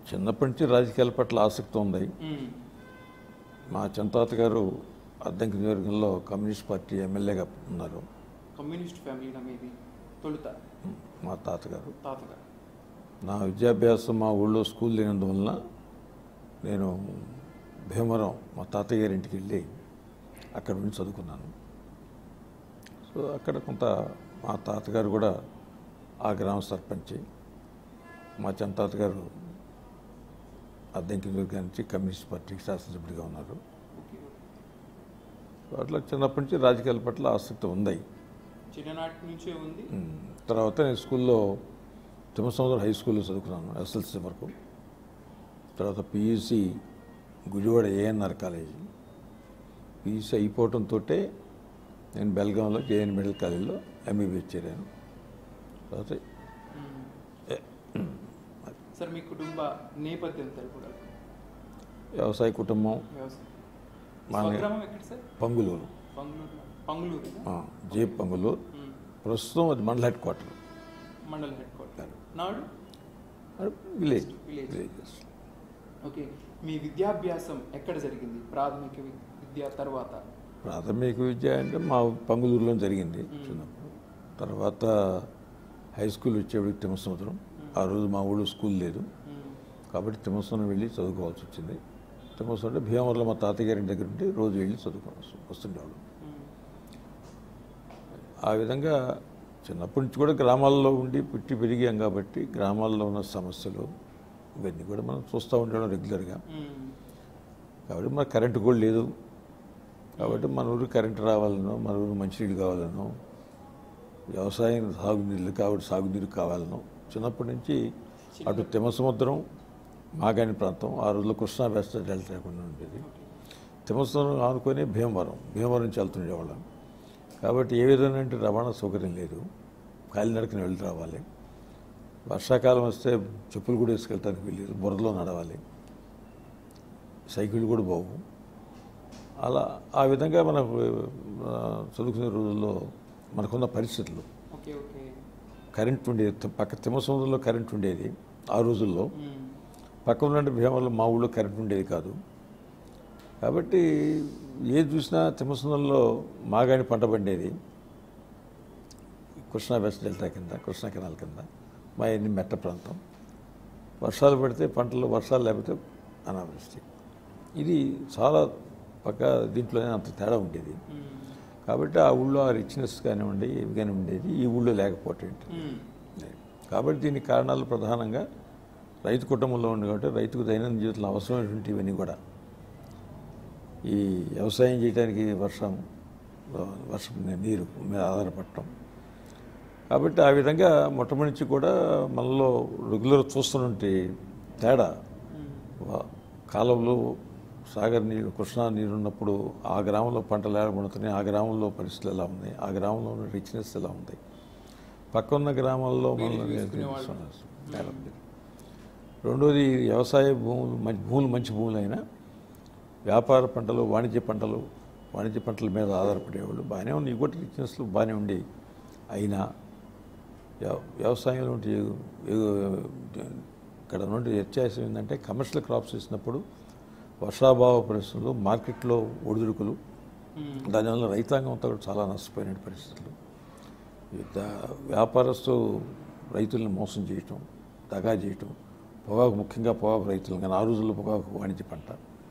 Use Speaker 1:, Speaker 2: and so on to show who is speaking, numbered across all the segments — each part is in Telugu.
Speaker 1: చిన్నప్పటి నుంచి రాజకీయాల పట్ల ఆసక్తి ఉంది
Speaker 2: మ్మ్.
Speaker 1: మా చంతాత గారు అద్దంకి నియోజకవర్గంలో కమ్యూనిస్ట్ పార్టీ ఎమ్మెల్యేగా ఉన్నారు
Speaker 2: కమ్యూనిస్ట్ ఫ్యామిలీనా మీది తొలుత
Speaker 1: మా తాతగారు
Speaker 2: తాతగారు
Speaker 1: నా విద్యాభ్యాసం మా ఊళ్ళో స్కూల్ లేనందువలన నేను భీమవరం మా తాతయ్య గారి ఇంటికి వెళ్ళి అక్కడ నుండి చదువుకున్నాను సో అక్కడ కొంత మా తాతగారు కూడా ఆ గ్రామ సర్పంచి మా చంతాత గారు అద్దెంకి దుర్గా నుంచి కమ్యూనిస్ట్ పార్టీకి శాసనసభ్యుడిగా ఉన్నారు
Speaker 2: ఓకే
Speaker 1: సో అట్లా చిన్నప్పటి నుంచి రాజకీయాల పట్ల ఆసక్తి ఉంది
Speaker 2: చిన్ననాటి నుంచే ఉంది
Speaker 1: ఉమ్, తర్వాత నేను స్కూల్లో తిమ్మసముద్రం హై స్కూల్లో చదువుకున్నాను ఎస్ఎల్సీ వరకు తర్వాత PUC Gudivada ANR college PUC అయిపోవటంతో నేను బెల్గాంలో జేఎన్ మెడికల్ కాలేజీలో ఎంబీబీఎస్ చేరాను తర్వాత
Speaker 2: మ్మ్. సార్ మీ కుటుంబ నేపథ్యం తెలుపుగలరు
Speaker 1: వ్యవసాయ కుటుంబం
Speaker 2: వ్యవసాయం
Speaker 1: మా
Speaker 2: స్వగ్రామం ఎక్కడ సార్
Speaker 1: పంగులూరు
Speaker 2: పంగులూరు పంగులూరు
Speaker 1: ఆ, జే పంగులూరు ప్రస్తుతం అది మండల హెడ్ క్వార్టర్
Speaker 2: మండల హెడ్ క్వార్టర్ నాడు
Speaker 1: విలేజ్
Speaker 2: విలేజ్
Speaker 1: విలేజెస్
Speaker 2: ఓకే మీ విద్యాభ్యాసం ఎక్కడ జరిగింది ప్రాథమిక వి- విద్య తర్వాత
Speaker 1: ప్రాథమిక విద్య అంటే మా పంగులూరులో జరిగింది చిన్నప్పుడు తర్వాత హై స్కూల్ వచ్చేవాడికి తిమ్మసముద్రం ఆ రోజు మా ఊళ్ళో స్కూల్ లేదు
Speaker 2: మ్మ్.
Speaker 1: కాబట్టి తిమ్మసముద్రం వెళ్ళి చదువుకోవాల్సి వచ్చింది తిమ్మసముద్రం అంటే భీమవరంలో మా తాతయ్య గారి దగ్గర ఉంటే రోజు వెళ్ళి చదువుకోవాల్సి వస్తుండేవాళ్ళం
Speaker 2: మ్మ్.
Speaker 1: ఆ విధంగా చిన్నప్పటి నుంచి కూడా గ్రామాల్లో ఉండి పుట్టి పెరిగాం కాబట్టి గ్రామాల్లో ఉన్న సమస్యలు ఇవన్నీ కూడా మనం చూస్తూ ఉండడం రెగ్యులర్గా
Speaker 2: మ్మ్.
Speaker 1: కాబట్టి మన కరెంటు కూడా లేదు కాబట్టి మన ఊరు కరెంటు రావాలనో మన ఊరు మంచినీళ్ళు కావాలనో వ్యవసాయం సాగునీళ్ళు కాబట్టి సాగునీరు కావాలనో చిన్నప్పటి నుంచి అటు తిమ్మసముద్రం మాగాణి ప్రాంతం ఆ రోజుల్లో కృష్ణా వెస్ట్ డెల్టా లేకుండా ఉండేది తిమ్మసముద్రం ఆనుకొని భీమవరం భీమవరం నుంచి వెళ్తుండేవాళ్ళం కాబట్టి ఏ విధమైన రవాణా సౌకర్యం లేదు కాలినడకని వెళ్ళి రావాలి వర్షాకాలం వస్తే చెప్పులు కూడా వేసుకెళ్ళటానికి వెళ్ళేది బురదలో నడవాలి సైకిళ్ళు కూడా బాగు అలా ఆ విధంగా మనకు ఆ, చదువుకునే రోజుల్లో మనకున్న పరిస్థితులు
Speaker 2: ఓకే ఓకే
Speaker 1: కరెంట్ ఉండేది తి- పక్క తిమ్మసముద్రంలో కరెంట్ ఉండేది ఆ రోజుల్లో
Speaker 2: మ్మ్.
Speaker 1: పక్కన ఉన్న భీమవరంలో మా ఊళ్ళో కరెంట్ ఉండేది కాదు కాబట్టి ఏది చూసినా తిమ్మసముద్రంలో మాగాని పంట పండేది కృష్ణా వెస్ట్ డెల్టా కింద కృష్ణా కెనాల్ కింద మా ఎన్ని మెట్ట ప్రాంతం వర్షాలు పడితే పంటలు వర్షాలు లేకపోతే అనావృష్టి ఇది చాలా పక్క దీంట్లోనే అంత తేడా ఉండేది
Speaker 2: మ్మ్.
Speaker 1: కాబట్టి ఆ ఊళ్ళో ఆ రిచ్నెస్ కానివ్వండి ఇవి కానీ ఉండేది ఈ ఊళ్ళో లేకపోవటం ఏంటి
Speaker 2: మ్మ్.
Speaker 1: కాబట్టి దీనికి కారణాలు ప్రధానంగా రైతు కుటుంబంలో ఉంది కాబట్టి రైతుకు దైనందిన జీవితంలో అవసరమైనటువంటి ఇవన్నీ కూడా ఈ వ్యవసాయం చేయడానికి వర్షం వర్షం నీరు మీద ఆధారపడటం కాబట్టి ఆ విధంగా మొట్టమొదటి నుంచి కూడా మనలో రెగ్యులర్ చూస్తున్నటువంటి తేడా
Speaker 2: మ్మ్.
Speaker 1: వా- కాలంలో సాగర్ నీరు కృష్ణా నీరు ఉన్నప్పుడు ఆ గ్రామంలో పంటలు ఎలా పండుతున్నాయి ఆ గ్రామంలో పరిస్థితులు ఎలా ఉన్నాయి ఆ గ్రామంలో ఉన్న రిచ్నెస్ ఎలా ఉంది పక్కన్న గ్రామాల్లో మనలో తేడా ఉంది. రెండోది వ్యవసాయ భూములు మంచి భూములు మంచి భూములు అయినా వ్యాపార పంటలు వాణిజ్య పంటలు వాణిజ్య పంటల మీద ఆధారపడేవాళ్ళు బాగానే ఉన్నాయి ఇంకోటి రిచ్నెస్లు బాగానే ఉండి అయినా వ్యవ- వ్యవసాయంలో ఉంటే ఏ- ఏ- ఇక్కడ నుండి వ్యత్యాసం ఏంటంటే కమర్షియల్ క్రాప్స్ వేసినప్పుడు వర్షాభావ పరిస్థితులు మార్కెట్లో ఒడిదుడుకులు
Speaker 2: మ్మ్.
Speaker 1: దానివల్ల రైతాంగం అంతా కూడా చాలా నష్టపోయిన పరిస్థితులు ఈ దా- వ్యాపారస్తు రైతుల్ని మోసం చేయటం దగా చేయటం పొగాకు ముఖ్యంగా పొగాకు రైతులు కానీ ఆ రోజుల్లో పొగాకు వాణిజ్య పంట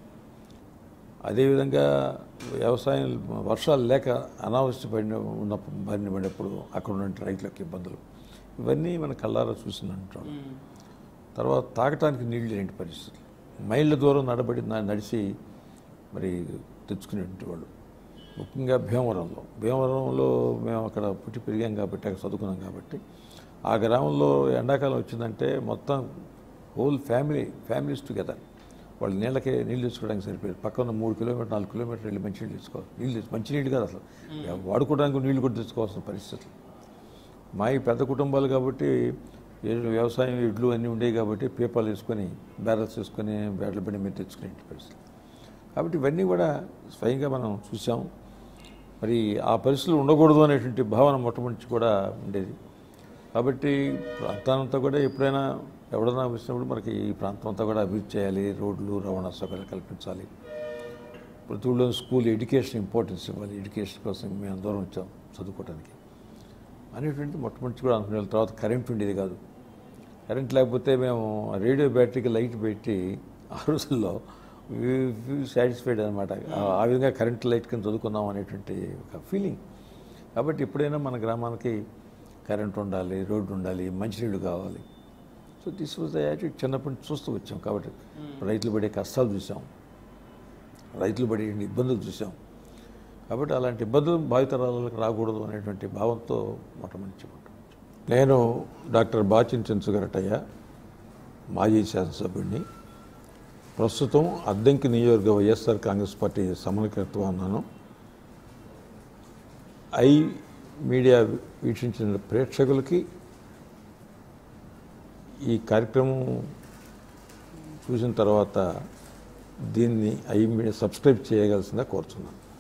Speaker 1: అదేవిధంగా వ్యవసాయం వర్షాలు లేక అనావృష్టి పడిన ఉన్న బారిన పడినప్పుడు అక్కడ ఉన్న రైతులకు ఇబ్బందులు ఇవన్నీ మన కళ్ళారా చూసినట్టు
Speaker 2: మ్మ్.
Speaker 1: తర్వాత తాగటానికి నీళ్లు లేని పరిస్థితులు మైళ్ళ దూరం నడబడి నా- నడిచి మరి తెచ్చుకునేటువంటి వాళ్ళు ముఖ్యంగా భీమవరంలో భీమవరంలో మేము అక్కడ పుట్టి పెరిగాం కాబట్టి అక్కడ చదువుకున్నాం కాబట్టి ఆ గ్రామంలో ఎండాకాలం వచ్చిందంటే మొత్తం హోల్ ఫ్యామిలీ ఫ్యామిలీస్ టుగెదర్ వాళ్ళు నీళ్ళకి నీళ్ళు తెచ్చుకోవడానికి సరిపోయేది పక్కన మూడు కిలోమీటర్ నాలుగు కిలోమీటర్లు వెళ్ళి మంచి నీళ్ళు తెచ్చుకోవాలి నీళ్ళు తెచ్చు మంచి నీళ్ళు కాదు అసలు వాడుకోవడానికి నీళ్ళు కూడా తెచ్చుకోవాల్సిన పరిస్థితులు మా ఈ పెద్ద కుటుంబాలు కాబట్టి ఏ- వ్యవసాయం ఇడ్లు అన్నీ ఉండేవి కాబట్టి పీపాలు వేసుకొని బ్యారల్స్ వేసుకొని బ్యాట్ల బండి మీద తెచ్చుకునే పరిస్థితి కాబట్టి ఇవన్నీ కూడా స్వయంగా మనం చూసాం మరి ఆ పరిస్థితులు ఉండకూడదు అనేటువంటి భావన మొట్టమొదటి కూడా ఉండేది కాబట్టి ప్రాంతానంతా కూడా ఎప్పుడైనా ఎవడన్నా వచ్చినప్పుడు మనకి ఈ ప్రాంతం అంతా కూడా అభివృద్ధి చేయాలి రోడ్లు రవాణా సౌకర్యాలు కల్పించాలి ప్రతి ఊళ్ళో స్కూల్ ఎడ్యుకేషన్ ఇంపార్టెన్స్ ఇవ్వాలి ఎడ్యుకేషన్ కోసం మేము దూరం వచ్చాం చదువుకోవడానికి అనేటువంటిది మొట్టమొదటి కూడా అనుకునే తర్వాత కరెంట్ ఉండేది కాదు కరెంట్ లేకపోతే మేము రేడియో బ్యాటరీకి లైట్ పెట్టి ఆ రోజుల్లో సాటిస్ఫైడ్ అనమాట ఆ విధంగా కరెంట్ లైట్ కింద చదువుకున్నాం అనేటువంటి ఒక ఫీలింగ్ కాబట్టి ఎప్పుడైనా మన గ్రామానికి కరెంట్ ఉండాలి రోడ్డు ఉండాలి మంచినీళ్ళు కావాలి so this was the attitude చిన్నప్పటి నుంచి చూస్తూ వచ్చాం కాబట్టి రైతులు పడే కష్టాలు చూసాం రైతులు పడే ఇబ్బందులు చూసాం కాబట్టి అలాంటి ఇబ్బందులు భావితరాలకు రాకూడదు అనేటువంటి భావంతో మొట్టమొదటి చెప్పుకుంటాం నేను డాక్టర్ బాచిన్ చెంచుగరటయ్య మాజీ శాసనసభ్యుడిని ప్రస్తుతం అద్దెంకి నియోజకవర్గ వైఎస్ఆర్ కాంగ్రెస్ పార్టీ సమన్వయకర్తగా ఉన్నాను ఐ మీడియా వీక్షించిన ప్రేక్షకులకి ఈ కార్యక్రమం చూసిన తర్వాత దీన్ని ఐ మీడియా సబ్స్క్రైబ్ చేయగలసిందిగా కోరుతున్నాను